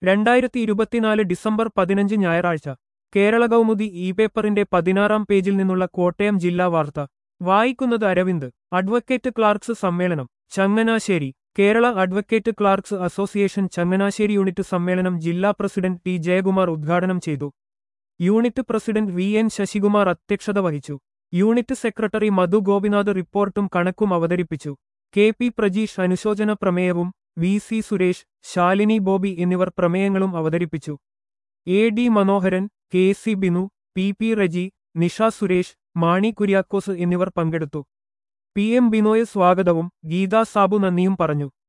രണ്ടായിരത്തി ഇരുപത്തിനാല് ഡിസംബർ പതിനഞ്ച് ഞായറാഴ്ച കേരള കൗമുദി ഇ പേപ്പറിന്റെ പതിനാറാം പേജിൽ നിന്നുള്ള കോട്ടയം ജില്ലാ വാർത്ത വായിക്കുന്നത് അരവിന്ദ് അഡ്വക്കേറ്റ് ക്ലാർക്സ് സമ്മേളനം Changanassery Kerala advocate clerks association Changanassery unit സമ്മേളനം ജില്ലാ പ്രസിഡന്റ് ടി ജയകുമാർ ഉദ്ഘാടനം ചെയ്തു unit president V N Sasikumar അധ്യക്ഷത വഹിച്ചു യൂണിറ്റ് സെക്രട്ടറി മധു ഗോപിനാഥ് റിപ്പോർട്ടും കണക്കും അവതരിപ്പിച്ചു കെ പി പ്രജീഷ് അനുശോചന പ്രമേയവും V C Suresh Shalini Bobby എന്നിവർ പ്രമേയങ്ങളും അവതരിപ്പിച്ചു A D Manoharan K C Binu P P Reji Nisha Suresh Mani Kuriakose എന്നിവർ പങ്കെടുത്തു പി എം ബിനോയ് സ്വാഗതവും ഗീതാ സാബു നന്ദിയും പറഞ്ഞു